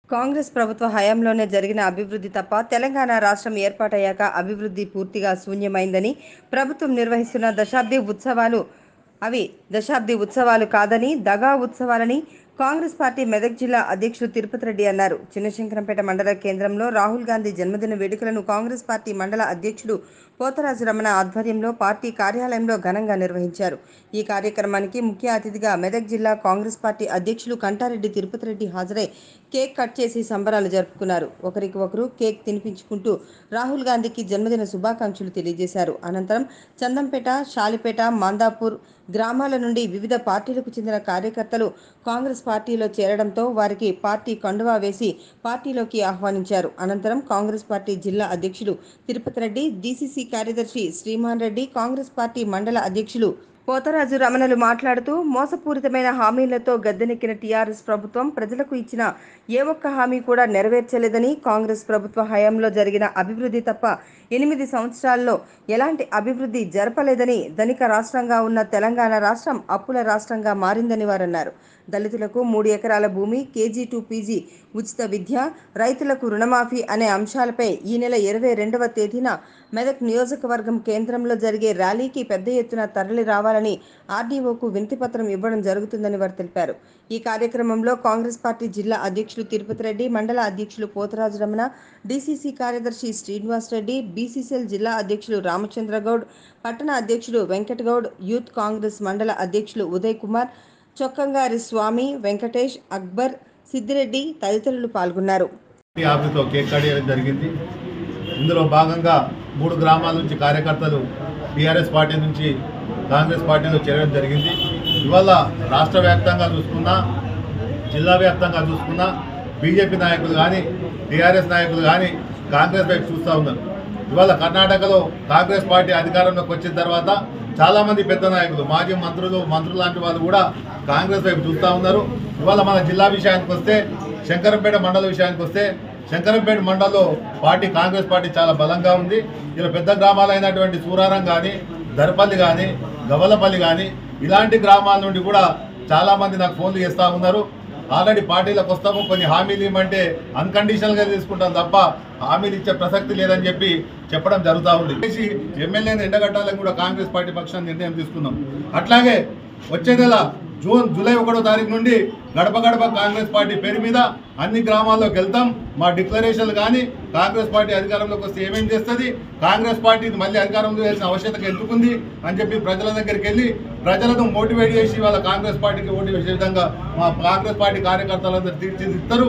కాంగ్రెస్ ప్రభుత్వ హయాంలోనే జరిగిన అభివృద్ధి తప్ప తెలంగాణ రాష్ట్రం ఏర్పాటయ్యాక అభివృద్ధి పూర్తిగా శూన్యమైందని ప్రభుత్వం నిర్వహిస్తున్న దశాబ్ది ఉత్సవాలు అవి దశాబ్ది ఉత్సవాలు కాదని దగా ఉత్సవాలని కాంగ్రెస్ పార్టీ మెదక్ జిల్లా అధ్యక్షులు తిరుపతి రెడ్డి అన్నారు చిన్నశంకరంపేట మండల కేంద్రంలో రాహుల్ గాంధీ జన్మదిన వేడుకలను కాంగ్రెస్ పార్టీ మండల అధ్యక్షుడు పోతరాజు రమణ ఆధ్వర్యంలో పార్టీ కార్యాలయంలో ఘనంగా నిర్వహించారు ఈ కార్యక్రమానికి ముఖ్య అతిథిగా మెదక్ జిల్లా కాంగ్రెస్ పార్టీ అధ్యక్షులు కంటారెడ్డి తిరుపతి రెడ్డి హాజరై కేక్ కట్ చేసి సంబరాలు జరుపుకున్నారు ఒకరికి ఒకరు కేక్ తినిపించుకుంటూ రాహుల్ గాంధీకి జన్మదిన శుభాకాంక్షలు తెలియజేశారు అనంతరం చందంపేట షాలిపేట మందాపూర్ గ్రామాల నుండి వివిధ పార్టీలకు చెందిన కార్యకర్తలు కాంగ్రెస్ పార్టీలో చేరడంతో వారికి పార్టీ కండువా వేసి పార్టీలోకి ఆహ్వానించారు అనంతరం కాంగ్రెస్ పార్టీ జిల్లా అధ్యక్షులు తిరుపతి రెడ్డి డీసీసీ కార్యదర్శి శ్రీమాన్ రెడ్డి కాంగ్రెస్ పార్టీ మండల అధ్యక్షులు పోతరాజు రమణలు మాట్లాడుతూ మోసపూరితమైన హామీలతో గద్దెనెక్కిన టీఆర్ఎస్ ప్రభుత్వం ప్రజలకు ఇచ్చిన ఏ ఒక్క హామీ కూడా నెరవేర్చలేదని కాంగ్రెస్ ప్రభుత్వ హయాంలో జరిగిన అభివృద్ధి తప్ప ఎనిమిది సంవత్సరాల్లో ఎలాంటి అభివృద్ధి జరపలేదని ధనిక రాష్ట్రంగా ఉన్న తెలంగాణ రాష్ట్రం అప్పుల రాష్ట్రంగా మారిందని వారన్నారు దళితులకు మూడు ఎకరాల భూమి కేజీ టు పీజీ ఉచిత విద్య రైతులకు రుణమాఫీ అనే అంశాలపై ఈ నెల ఇరవై రెండవ తేదీన మెదక్ నియోజకవర్గం కేంద్రంలో జరిగే ర్యాలీకి పెద్ద ఎత్తున తరలి రావాలని ఆర్డీఓకు వినతిపత్రం ఇవ్వడం జరుగుతుందని వారు తెలిపారు ఈ కార్యక్రమంలో కాంగ్రెస్ పార్టీ జిల్లా అధ్యక్షులు తిరుపతి రెడ్డి మండల అధ్యక్షులు పోతరాజు రమణ డీసీసీ కార్యదర్శి శ్రీనివాస్ రెడ్డి బీసీసీఎల్ జిల్లా అధ్యక్షులు రామచంద్రగౌడ్ పట్టణ అధ్యక్షుడు వెంకటగౌడ్ యూత్ కాంగ్రెస్ మండల అధ్యక్షులు ఉదయ్ కుమార్ చొక్కంగారి స్వామి వెంకటేష్ అక్బర్ సిద్దిరెడ్డి తదితరులు పాల్గొన్నారు పార్టీ ఆఫీస్లో కేక్ కట్ చేయడం జరిగింది ఇందులో భాగంగా మూడు గ్రామాల నుంచి కార్యకర్తలు టీఆర్ఎస్ పార్టీ నుంచి కాంగ్రెస్ పార్టీలో చేరడం జరిగింది ఇవాళ రాష్ట్ర వ్యాప్తంగా చూసుకున్నా జిల్లా వ్యాప్తంగా చూసుకున్నా బీజేపీ నాయకులు కానీ టీఆర్ఎస్ నాయకులు కానీ కాంగ్రెస్ వైపు చూస్తూ ఉన్నారు ఇవాళ కర్ణాటకలో కాంగ్రెస్ పార్టీ అధికారంలోకి వచ్చిన తర్వాత చాలామంది పెద్ద నాయకులు మాజీ మంత్రులు మంత్రులు లాంటి వాళ్ళు కూడా కాంగ్రెస్ వైపు చూస్తూ ఉన్నారు ఇవాళ మన జిల్లా విషయానికి వస్తే శంకరంపేట మండల విషయానికి వస్తే శంకరంపేట మండలంలో పార్టీ కాంగ్రెస్ పార్టీ చాలా బలంగా ఉంది ఇలా పెద్ద గ్రామాలైనటువంటి సూరారం కానీ దర్పల్లి కానీ గవలపల్లి కానీ ఇలాంటి గ్రామాల నుండి కూడా చాలామంది నాకు ఫోన్లు చేస్తూ ఉన్నారు ఆల్రెడీ పార్టీలకు వస్తాము కొన్ని హామీలు ఇవ్వమంటే అన్కండిషనల్గా తీసుకుంటాం తప్ప హామీలు ఇచ్చే ప్రసక్తి లేదని చెప్పి చెప్పడం జరుగుతూ ఉంది చేసి ఎమ్మెల్యేని ఎండగట్టాలని కూడా కాంగ్రెస్ పార్టీ పక్షాన్ని నిర్ణయం తీసుకున్నాం అట్లాగే వచ్చే నెల జూన్ జూలై ఒకటో తారీఖు నుండి గడప గడప కాంగ్రెస్ పార్టీ పేరు మీద అన్ని గ్రామాల్లోకి వెళ్తాం మా డిక్లరేషన్లు కానీ కాంగ్రెస్ పార్టీ అధికారంలోకి వస్తే ఏమేం చేస్తుంది కాంగ్రెస్ పార్టీ మళ్ళీ అధికారంలో వేసిన ఆవశ్యకత ఎందుకుంది అని చెప్పి ప్రజల దగ్గరికి వెళ్ళి ప్రజలను మోటివేట్ చేసి వాళ్ళ కాంగ్రెస్ పార్టీకి ఓటు వేసే విధంగా మా కాంగ్రెస్ పార్టీ కార్యకర్తలందరూ తీర్చిదిస్తారు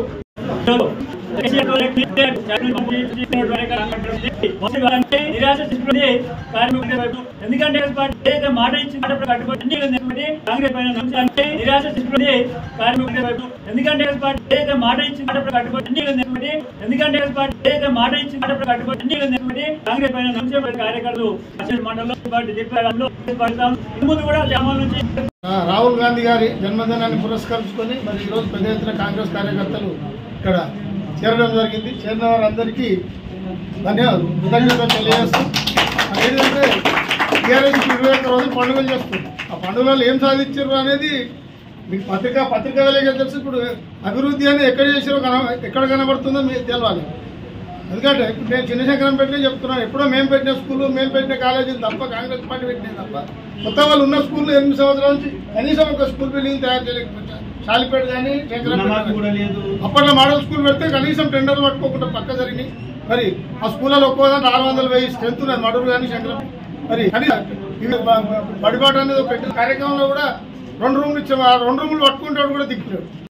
ఎందుకంటే ఏదైతే మాట ఇచ్చిన మాట కట్టుబడి అన్ని నిలబడి కాంగ్రెస్ పైన నమ్మకాన్ని నిరాశ తీసుకుని కార్మికుల వైపు ఎందుకంటే పార్టీ ఏదైతే మాట ఇచ్చిన మాట కట్టుబడి అన్ని నిలబడి ఎందుకంటే పార్టీ ఏదైతే మాట ఇచ్చిన మాట కట్టుబడి అన్ని నిలబడి కాంగ్రెస్ పైన నమ్మకం కార్యకర్తలు అసలు మండలంలో పార్టీ చెప్పారంలో పడతాం ముందు కూడా గ్రామాల నుంచి ఆ, రాహుల్ గాంధీ గారి జన్మదినాన్ని పురస్కరించుకొని మరి ఈరోజు పెద్ద ఎత్తున కాంగ్రెస్ కార్యకర్తలు ఇక్కడ చేరడం జరిగింది చేరిన వారందరికీ ధన్యవాదాలు కృతజ్ఞతలు తెలియజేస్తూ అది ఏంటంటే టీఆర్ఎస్ ఇరవై ఒక్క రోజులు పండుగలు చేస్తుంది ఆ పండుగలు ఏం సాధించారు అనేది మీకు పత్రిక పత్రిక వెళ్ళగా తెలుసు ఇప్పుడు అభివృద్ధి అనేది ఎక్కడ చేసారో కన ఎక్కడ కనబడుతుందో మీకు తెలవాలి ఎందుకంటే ఇప్పుడు నేను చిన్నశంకరం పెట్టినే చెప్తున్నాను ఎప్పుడో మేము పెట్టిన స్కూల్ మేము పెట్టిన కాలేజీలు తప్ప కాంగ్రెస్ పార్టీ పెట్టినవి తప్ప కొత్త వాళ్ళు ఉన్న స్కూల్ ఎనిమిది సంవత్సరాల నుంచి కనీసం ఒక స్కూల్ బిల్డింగ్ తయారు చేయలేకపోతే షాలిపేట కానీ శంకరంపేట కానీ. అప్పట్లో మోడల్ స్కూల్ పెడితే కనీసం టెండర్లు పట్టుకోకుండా పక్క జరిగినాయి మరి ఆ స్కూళ్ళలో ఒక్కోదాన్ని ఆరు వందల వెయ్యి స్ట్రెంత్ ఉన్నది మడూరు కానీ శంకరం మరి కానీ ఇవి బ- బ- బడిబాట అనేది ఒక పెట్టిన కార్యక్రమంలో కూడా రెండు రూములు ఇచ్చాము ఆ రెండు రూములు పట్టుకుంటే కూడా దిక్కులేడు